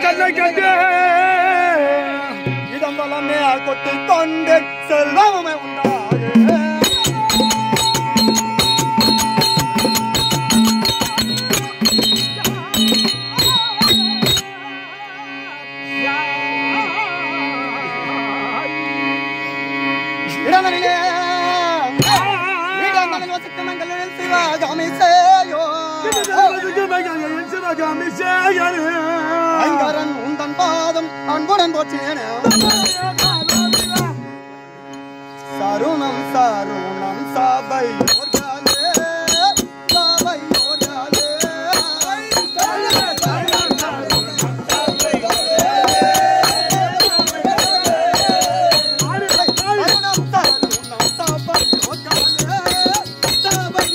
கண்ணை கண்டு இடம்பலமே கொட்டி கொண்டு செல்வமே உண்டாக இடமனிலே இடமனில் வசித்த மங்களில் சிவகாமி சேயோ ஐங்கரன் உந்தன் பாதம் அன்புடன் போற்றினேன் சருணம் சருணம் சபை ஓர்காலே, சபை ஓர்காலே. சருணம் சருணம் சபை ஓர்காலே, சபை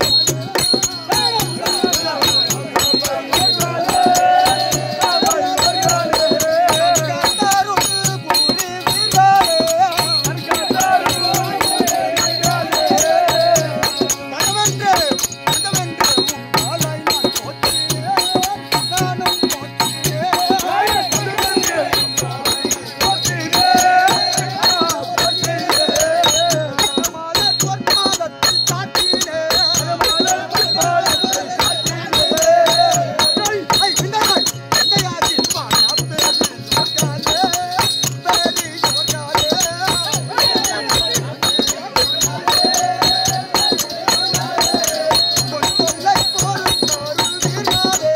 ஓர்காலே. புரி கணவன்றே, கணவன்றே, உம்மாலை நான் போற்றினேன், நானும் போற்றினேன். மலர் பொற்பாதத்தில் சாற்றினேன். ஐ, விந்தையாய், விந்தையாகில் வாழப் பெரி சொர்க்காலே, பெரி சொர்க்காலே. சொல்லை போலும் தருகிறாரே.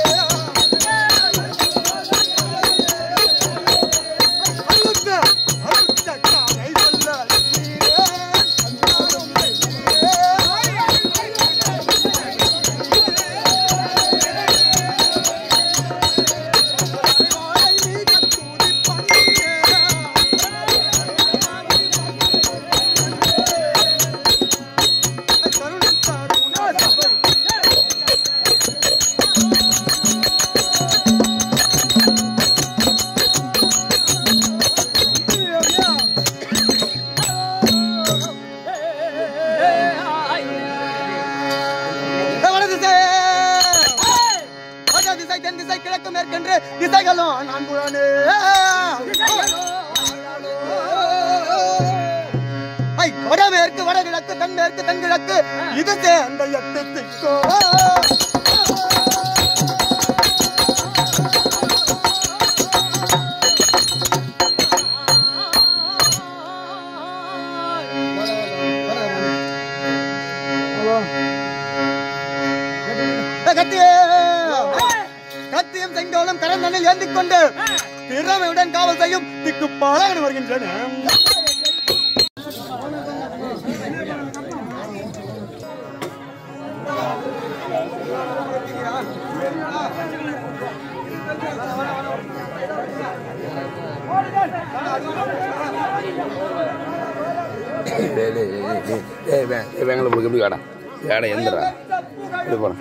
அழுத்த, அழுத்த காலை சொல்ல நீரே, அன்னாரும் நீரே. வாழை மீது தூதி பண்ணியே. தருணம் தருணம் சபை வடது திசை. வட திசை, தென் திசை, கிழக்கு மேற்கென்று திசைகளும் நான்குடனே. ஐ, வடமேற்கு வடகிழக்கு தென்மேற்கு தென்கிழக்கு இது சேர்ந்த எட்டு திக்கோ கத்தியே கத்தியும் செங்கோலும் கடந்தனில் ஏந்திக் கொண்டு திறமையுடன் காவல் செய்யும் திக்கு பாலகன் வருகின்றன வெங்கல போய் எப்படி காடா ஏடா எந்திரா இப்படி போகிறேன்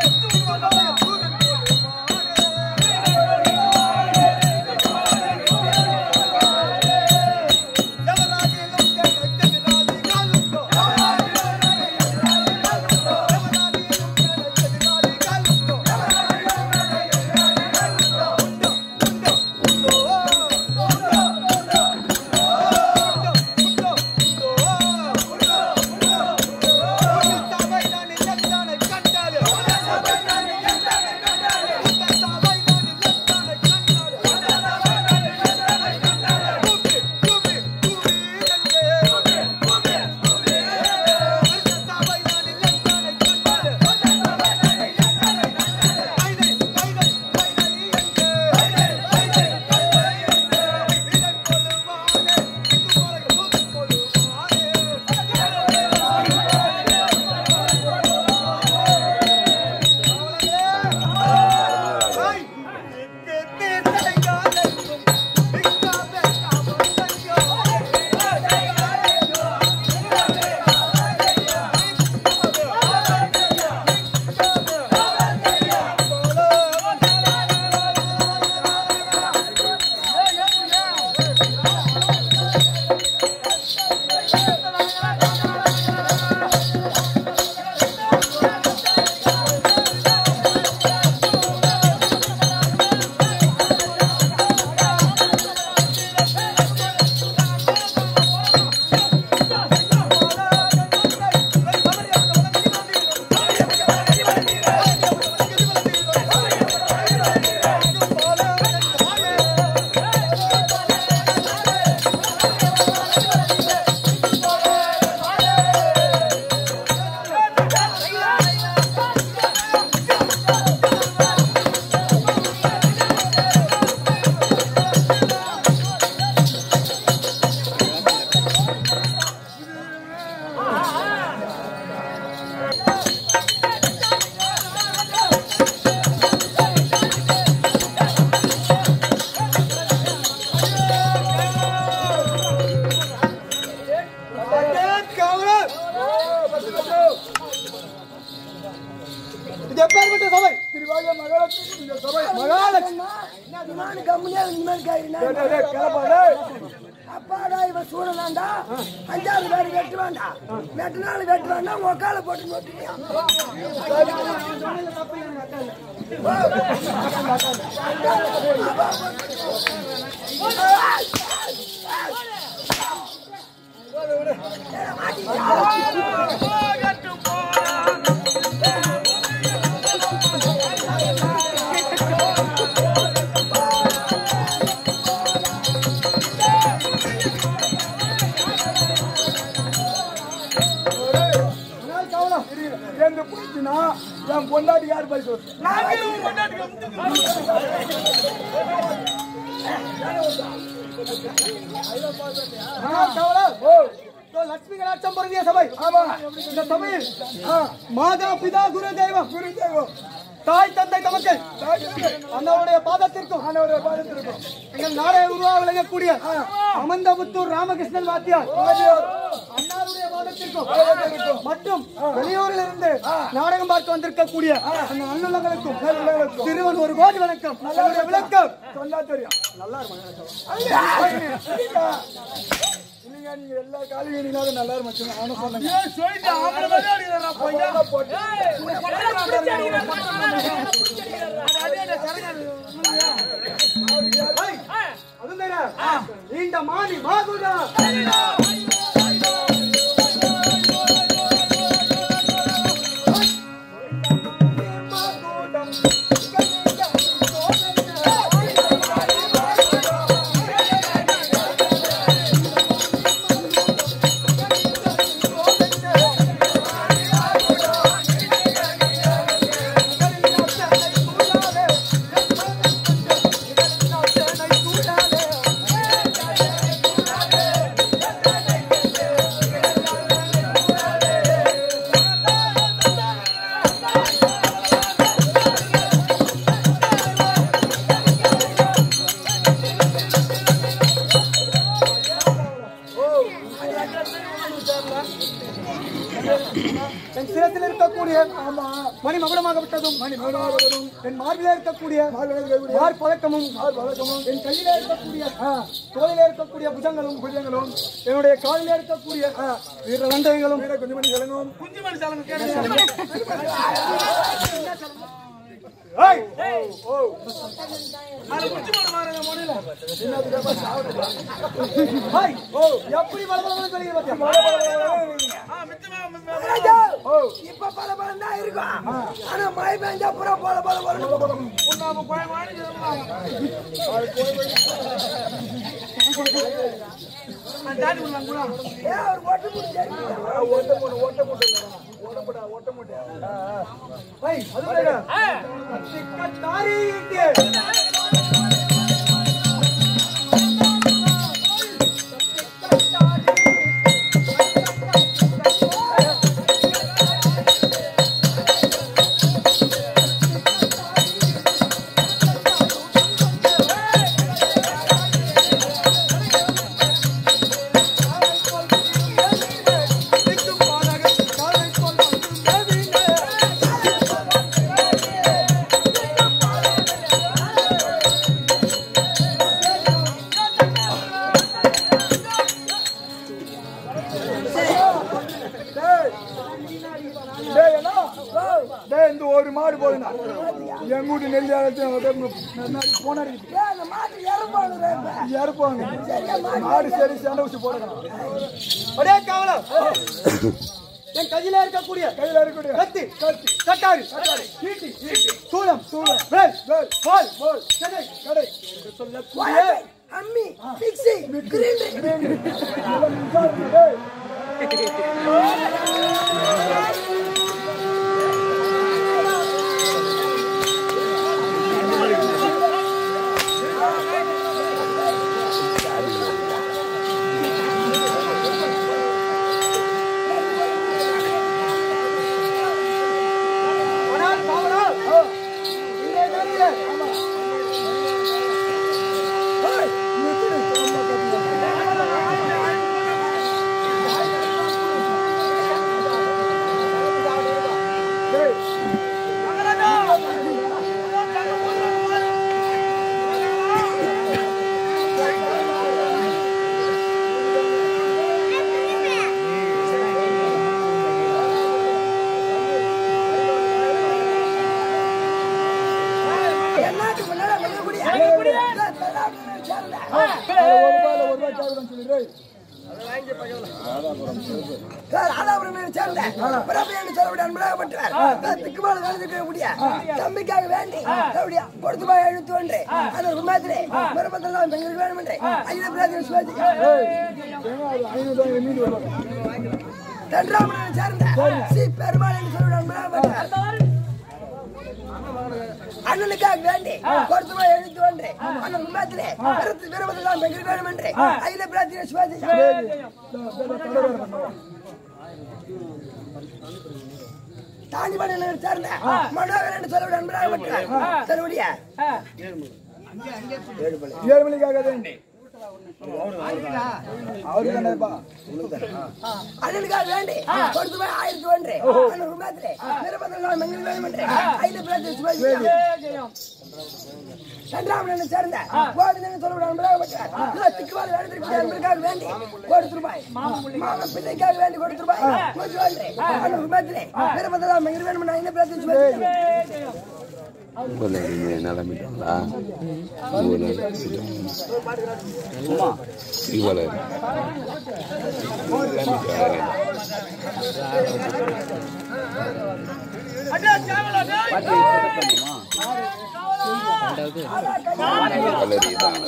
Thank இது எப்பேற்பட்ட சபை திருவாய மகாலட்சுமி இந்த சபை மகாலட்சுமி நானு கம்முனே இனிமேல் காயினா டேய், டேய், டேய், கிளப்பா, டேய். அப்பாடா இவன் சூழலாண்டா அஞ்சாறு பேர் வெட்டு வேண்டாம் வெட்டு நாள் வெட்டு வேண்டாம் உக்கால போட்டு நோட்டியான் ஆனால் கவனம் என்று போச்சுன்னா என் பொண்டாட்டி யார் போய் சொல்லு ஆனால் கவலை ஓ இதோ லட்சுமி கலாட்சம் பொருந்திய சபை ஆமா இந்த சபையில் மாதா பிதா குரு தெய்வம் குரு தேவம் தாய் தந்தை தமக்கு அண்ணாவுடைய பாதத்திற்கும் ஆனவரை பாதித்திருக்கும் எங்கள் நாடே உருவா விளங்கக்கூடிய அமந்தபுத்தூர் ராமகிருஷ்ணன் வாத்தியார் அண்ணாருடைய பாதத்திற்கும் மற்றும் வெளியூரில் இருந்து நாடகம் பார்க்க வந்திருக்கக்கூடிய அந்த நல்லுள்ளங்களுக்கும் திருவன் ஒரு கோடி வணக்கம் என்னுடைய விளக்கம் சொன்னா தெரியும் நல்லா இல்லைங்க நீங்க எல்லா காலையும் நீங்க நல்லா இருக்கும் நானும் சொன்னேங்க அதெல்லாம் போட்டு அதுதான் நீண்ட மானி மாகுடா என் சிரத்தில் இருக்கக்கூடிய மணி மகுடமாகப்பட்டதும் மணி மகுடமாகப்பட்டதும் என் மார்பிலே இருக்கக்கூடிய மார் பழக்கமும் பழக்கமும் என் கையிலே இருக்கக்கூடிய தோளிலே இருக்கக்கூடிய புஜங்களும் புஜங்களும் என்னுடைய காலிலே இருக்கக்கூடிய வீர வந்தவைகளும் வீர குஞ்சுமணி சலங்கும் குஞ்சுமணி எப்படி வளர்ந்து சொல்லிங்க பாத்தியா இப்ப பல பலம் தான் இருக்கும் ஆனா மழை பெஞ்சா பூரா போல போல போல ஏன் அவர் ஒட்டு முடிச்சாரு டேய் என்ன? டேய், இந்த ஒரு மாடு போதுண்ணா என் வீட்டு நெல் போனாடி ஏன் அந்த மாட்டு இறப்பாடு இறப்பாங்க மாடு சரி சண்டை ஊசி போடணும் ஒரே காவலம் என் கையில இருக்கக்கூடிய கையில இருக்கக்கூடிய கத்தி கத்தி கட்டாரி ஈட்டி சூளம் சூளம் வேல் வேல் பால் பால் கடை கடை என்று சொல்லக்கூடிய அம்மி மிக்ஸி கிரைண்டர் டேய், ஆனால் காவலர் இன்றைய நேரத்திலே டேய், நிறுத்து, ரொம்ப கத்தியா. டேய், ஆலாபுரம் சேர்ந்த ஒரு ரூபாயில ஒரு ரூபாய் கேக்குறேன்னு சொல்லிடுறேன் சார், ஆலாபுரம் சேர்ந்த பிரபு என்று சொல்லக்கூடிய அன்பழகப்பட்டவர் சார், திக்குமால வேலைக்கு முடிய தம்பிக்காக வேண்டி அப்படியா கொடுத்து போய் எழுத்து ஒன்று அந்த உண்மையத்திலே மறுபத்தில் பெண்களுக்கு வேணும் என்று ஐந்து பிராஜி சிவாஜிக்கு ஏன்னா அது ஐநூறு ரூபாய் மீண்டு வரும் தென்றாமனை சேர்ந்த சி பெருமாள் என்று சொல்லக்கூடிய அன்பழகப்பட்டவர் அண்ணனுக்காக வேண்டி கொடுத்து போய் எழுத்து ஒன்று அந்த உண்மையத்திலே மறுபத்தில் பெண்களுக்கு வேணும் என்று ஐந்து பிராஜி சிவாஜிக்கு தாண்டிமலை சேர்ந்த மனோகர் என்று சொல்லக்கூடிய அன்பழகப்பட்டவர் தன்னுடைய ஏழு மணிக்காக அவரு தானேப்பா அண்ணனுக்காக வேண்டி கொடுத்து போய் ஆயிரத்தி ஒன்று அந்த உண்மையத்திலே மறுபத்தில் பெண்களுக்கு வேணும் என்று ஐந்து பிராஜி சிவாஜிக்கு சந்திராமன் சேர்ந்த கோவிந்தன் சொல்லக்கூடிய அன்பழகப்பட்டவர் திக்குவாள் வேடத்திற்கு அன்புக்காக வேண்டி கொடுத்து ரூபாய் மாம பிள்ளைக்காக வேண்டி கொடுத்து ரூபாய் கொஞ்சம் ஒன்று அந்த உண்மையத்திலே மறுபத்தில் பெண்களுக்கு வேணும் என்று ஐந்து பிராஜி சிவாஜிக்கு ஊரில் இருந்து நிலமிட்டாங்களா ஊரில் இவ்வளோ கலரி தான்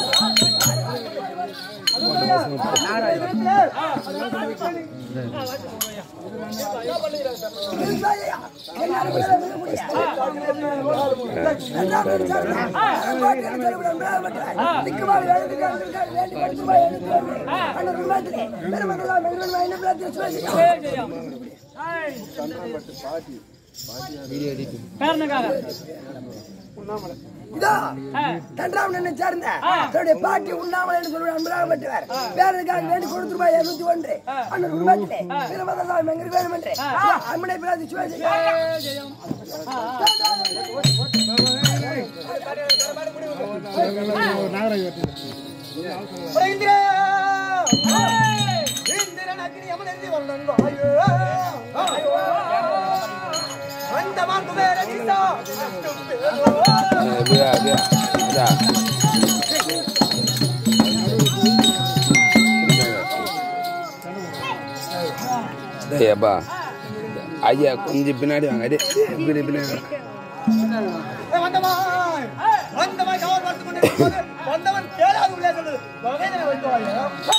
தன்றாமன் சேர்ந்த தன்னுடைய பாட்டி உண்ணாமல் என்று சொல்லுவார் அன்பராகப்பட்டவர் பேரனுக்காக வேண்டி கொடுத்து ரூபாய் இருநூத்தி ஒன்று அண்ணன் குடும்பத்திலே திருமதம் எங்களுக்கு வேணும் என்று அம்மனை பிராதி சிவாஜி அப்படியா அப்படியா இதா டேய் அப்பா ஐயா கொஞ்சம் பின்னாடி வாங்க டேய் பின்னாடி பின்னாடி வாங்க. வந்தவன் வந்தவன் கவர் பார்த்து கொண்டிருக்கும் போது வந்தவன் கேளாது உள்ளே செல்வது வகைதனை வைத்துவாங்க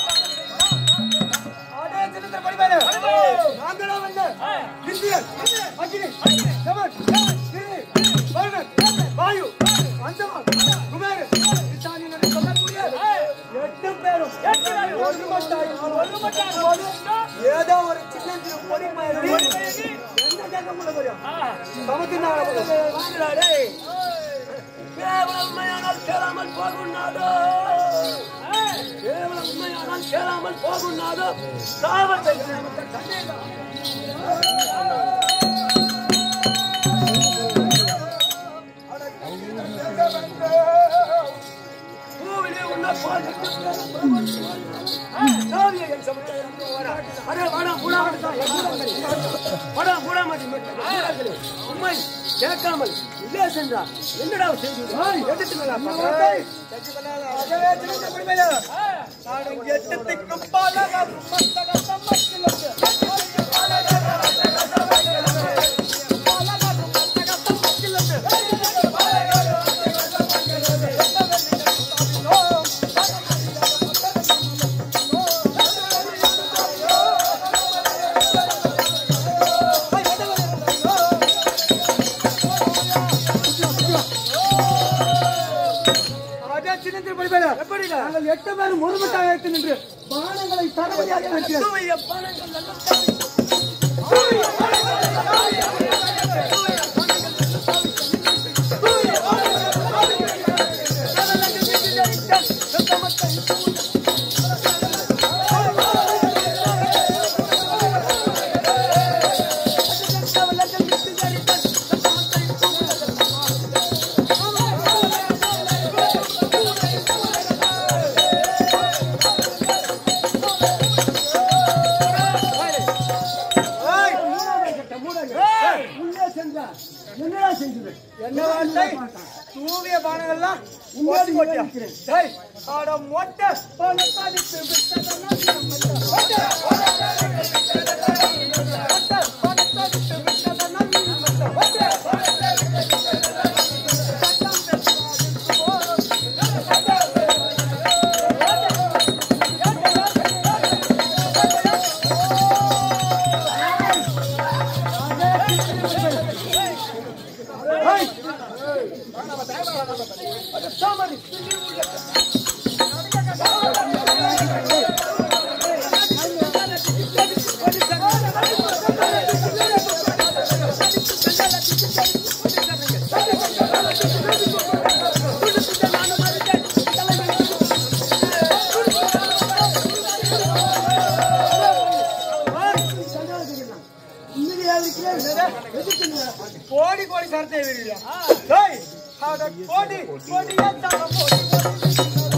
அடே சின்னத்தர் படிப்பாரு நாங்களா வந்த இந்தியன் அக்னி செவன் கிரி வருணன் வாயு வந்தவன் குபேர் இசானியன் என்று சொல்லக்கூடிய எட்டு பேரும் ஒரு மட்டாய் ஒரு மட்டாய் ஏதோ ஒரு சின்ன சின்ன பொறிமையை என்ன கேட்க முடியும் சமத்தினால கேவலம் உண்மையானால் கேளாமல் போகுன்னாதோ கேவலம் உண்மையானால் கேளாமல் போகுன்னாதோ சாவத்தை பூவிலே உள்ள பால் உண்மை கேட்காமல் உள்ளே சென்றார் என்னடா செய்தி நாங்கள் எட்டு பேரும் ஒருமட்டாக எடுத்து நின்று பானங்களை தளபதியாக வைக்கிறோம் உள்ளே சென்றார் என்னடா செய்தது என்ன வார்த்தை தூவிய பானங்கள்லாம் ஓட்டி ஓட்டியா டேய் ஆட மொட்டை பணத்தாடித்து விட்டதெல்லாம் நம்ம மொட்டை பணத்தாடித்து விட்டதெல்லாம் நம்ம மொட்டை Hey! கோடி கோடி சரத்தை வீடியா டேய் அட கோடி கோடி ஏத்தாம கோடி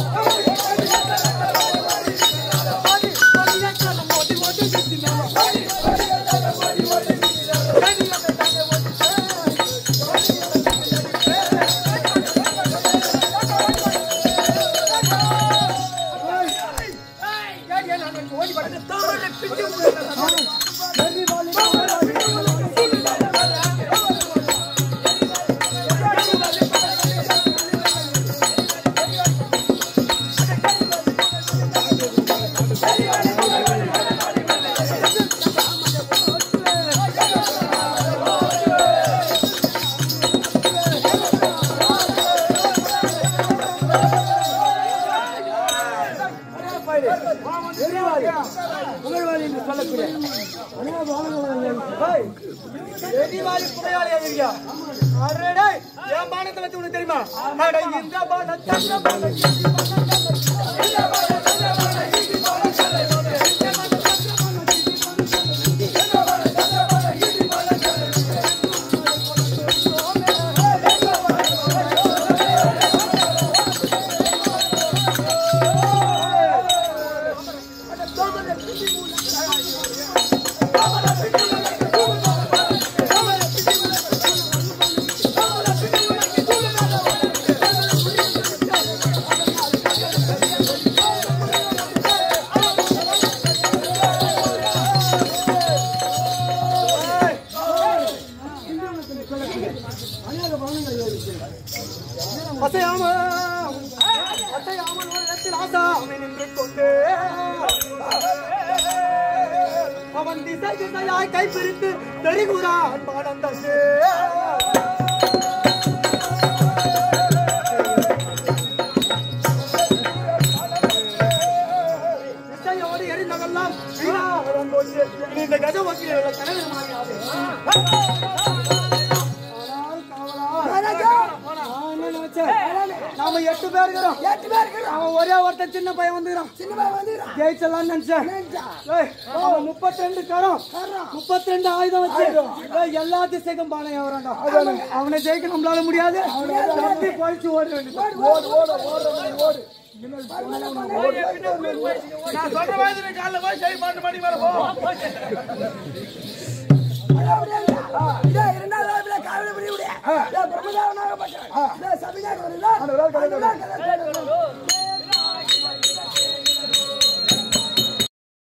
புகழ்வாளி என்று சொல்லக்கூடிய ஏய், எரிவாயு புகையாளி ஐயா அரடே என் பானத்தை வச்சு உனக்கு தெரியுமா அட இந்த பானம் தங்க பானம் இந்த பானம் தங்க பானம். அசையாம அசையாமல் ஒரு இடத்தில் ஆசாமி நின்று கொண்டு அவன் திசை திசையாய் கைப்பிரித்து தெரிகுறான் பாடம் தந்து திசையோடு எரிந்ததெல்லாம் வீணாவதம் போச்சு இனி இந்த கஜ வக்கீல கனவு மாறியாது ஆனால் காவலா நான் என்ன நினைச்சேன்? நாம எட்டு பேர் இருக்கிறோம் எட்டு பேர் இருக்கிறோம். அவன் ஒரே ஒருத்தன் சின்ன பையன் வந்துக்கிறான் சின்ன பையன் வந்துக்கிறான். ஜெயிச்சலாம்னு நினைச்சேன் ஏய், அவன் முப்பத்தி ரெண்டு கரம் முப்பத்தி ரெண்டு ஆயுதம் வச்சு ஏய், எல்லா திசைக்கும் பானை வரான்டா அவனை ஜெயிக்க நம்மளால முடியாது தப்பி பழிச்சு ஓட வேண்டியது ஓடு ஓடு ஓடு ஓடு நான் சொல்ற மாதிரி நீ காலைல போய் செய் பாட்டு பாடி வர போ இதோ இரண்டாவது வாய்ப்புல காவலை பண்ணி விடு. இதோ பிரம்மதேவனாகப்பட்டவன். இதோ சபிநாயகன் வருகிறான். அந்த நாள் கதை